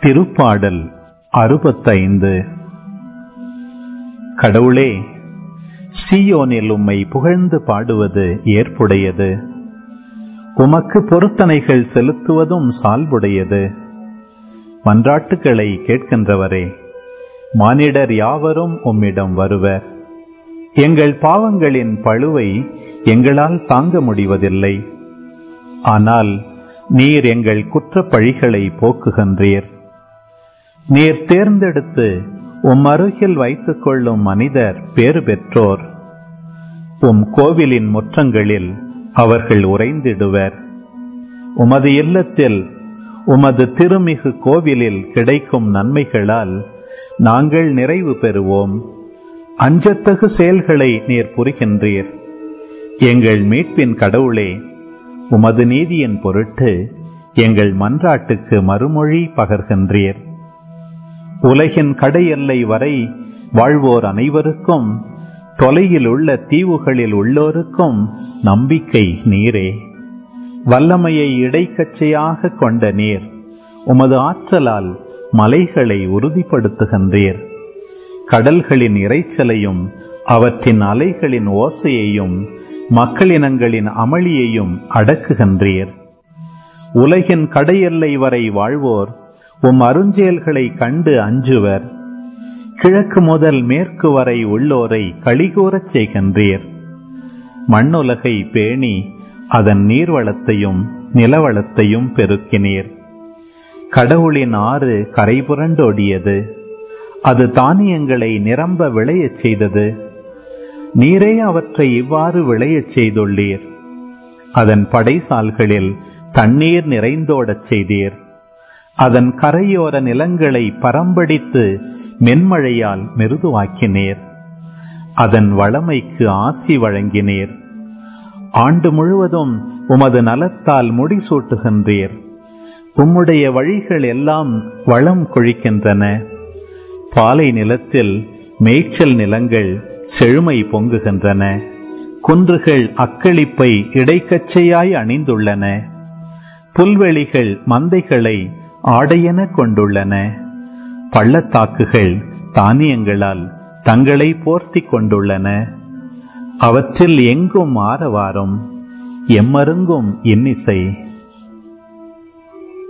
திருப்பாடல் அறுபத்தைந்து கடவுளே சீயோனில் உம்மை புகழ்ந்து பாடுவது ஏற்புடையது உமக்கு பொருத்தனைகள் செலுத்துவதும் சால்புடையது மன்றாட்டுக்களை கேட்கின்றவரே மானிடர் யாவரும் உம்மிடம் வருவர் எங்கள் பாவங்களின் பழுவை எங்களால் தாங்க முடிவதில்லை ஆனால் நீர் எங்கள் குற்றப் பழிகளை போக்குகின்றீர் நீர் தேர்ந்தெடுத்து உம் அருகில் வைத்துக் கொள்ளும் மனிதர் பேறு பெற்றோர் உம் கோவிலின் முற்றங்களில் அவர்கள் உறைந்திடுவர் உமது இல்லத்தில் உமது திருமிகு கோவிலில் கிடைக்கும் நன்மைகளால் நாங்கள் நிறைவு பெறுவோம் அஞ்சத்தகு செயல்களை நீர் புரிகின்றீர் எங்கள் மீட்பின் கடவுளே உமது நீதியின் பொருட்டு எங்கள் மன்றாட்டுக்கு மறுமொழி பகர்கின்றீர் உலகின் கடை எல்லை வரை வாழ்வோர் அனைவருக்கும் தொலையில் உள்ள தீவுகளில் உள்ளோருக்கும் நம்பிக்கை நீரே வல்லமையை இடைக்கச்சையாக கொண்ட நீர் உமது ஆற்றலால் மலைகளை உறுதிப்படுத்துகின்றீர் கடல்களின் இறைச்சலையும் அவற்றின் அலைகளின் ஓசையையும் மக்களினங்களின் அமளியையும் அடக்குகின்றீர் உலகின் கடையெல்லை வரை வாழ்வோர் உம் அருஞ்செயல்களை கண்டு அஞ்சுவர் கிழக்கு முதல் மேற்கு வரை உள்ளோரை கழிகூறச் செய்கின்றீர் மண்ணுலகை பேணி அதன் நீர்வளத்தையும் நிலவளத்தையும் பெருக்கினீர் கடவுளின் ஆறு கரை புரண்டோடியது அது தானியங்களை நிரம்ப விளையச் செய்தது நீரே அவற்றை இவ்வாறு விளையச் செய்துள்ளீர் அதன் படைசால்களில் தண்ணீர் நிறைந்தோடச் செய்தீர் அதன் கரையோர நிலங்களை பரம்படித்து மென்மழையால் மிருதுவாக்கினீர் அதன் வளமைக்கு ஆசி வழங்கினீர் ஆண்டு முழுவதும் உமது நலத்தால் முடிசூட்டுகின்றீர் உம்முடைய வழிகள் எல்லாம் வளம் கொழிக்கின்றன பாலை நிலத்தில் மேய்ச்சல் நிலங்கள் செழுமை பொங்குகின்றன குன்றுகள் அக்களிப்பை இடைக்கச்சையாய் அணிந்துள்ளன புல்வெளிகள் மந்தைகளை ஆடையென கொண்டுள்ளன பள்ளத்தாக்குகள் தானியங்களால் தங்களை போர்த்தி கொண்டுள்ளன அவற்றில் எங்கும் ஆரவாரம் எம்மருங்கும் இன்னிசை